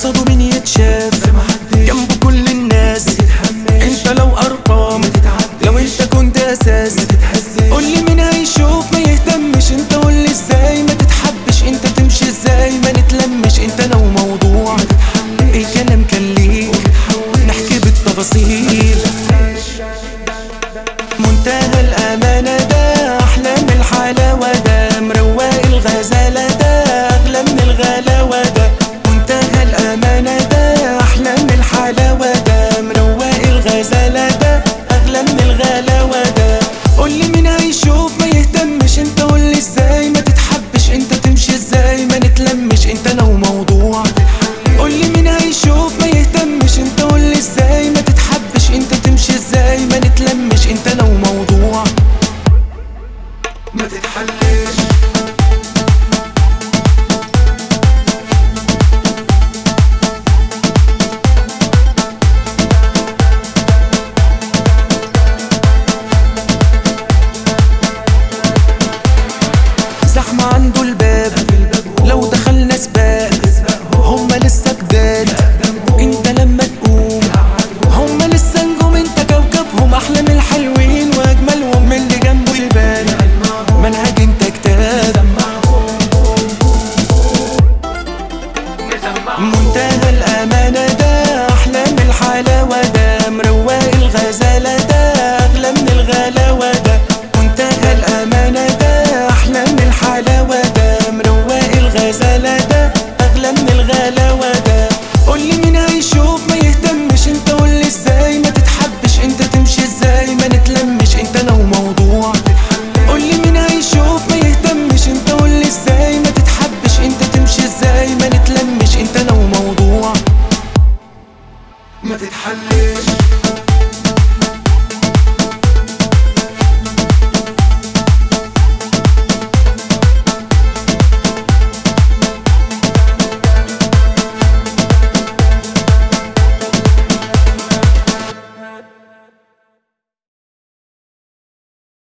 قصده مين يتشاف جنب كل الناس انت لو ارقام لو انت كنت اساس قولي مين هيشوف ما يهتمش انت قولي ازاي ما تتحبش انت تمشي ازاي ما نتلمش انت لو موضوع الكلام كان ليك نحكي بالتفاصيل منتهى الأمانة ده أحلى من الحلاوة ده مروق الغزالة ده أغلى من الغلاوة ده منتهى الأمانة ده أحلى من الحلاوة ده مروق الغزالة ده أغلى من الغلاوة ده قولي مين هيشوف ما يهتمش انت قولي ازاي ما تتحبش انت تمشي ازاي ما نتلمش انت لو موضوع قولي مين هيشوف ما يهتمش انت قولي ازاي ما تتحبش انت تمشي ازاي ما نتلمش انت لو موضوع ما تتحلش زحمة عنده الباب لو دخلنا سباق هما لسه جداد انت لما تقوم هما لسه نجوم انت كوكبهم احلى من الحلوين واجملهم من اللي جنبه يبان منهج انت كتاب منتهى الأمانة ده أحلى من الحلاوة ده مروق الغزالة ده أغلى من الغلاوة ده منتهى الأمانة ده أحلى من الحلاوة ده مروق الغزالة ده أغلى من الغلاوة ده قولي مين هيشوف ما يهتمش انت قولي ازاي ما تتحبش انت تمشي ازاي ما نتلمش انت لو موضوع قولي مين هيشوف ما يهتمش انت قولي ازاي ما تتحبش انت تمشي ازاي ما نتلمش انت لو موضوع ما تتحلش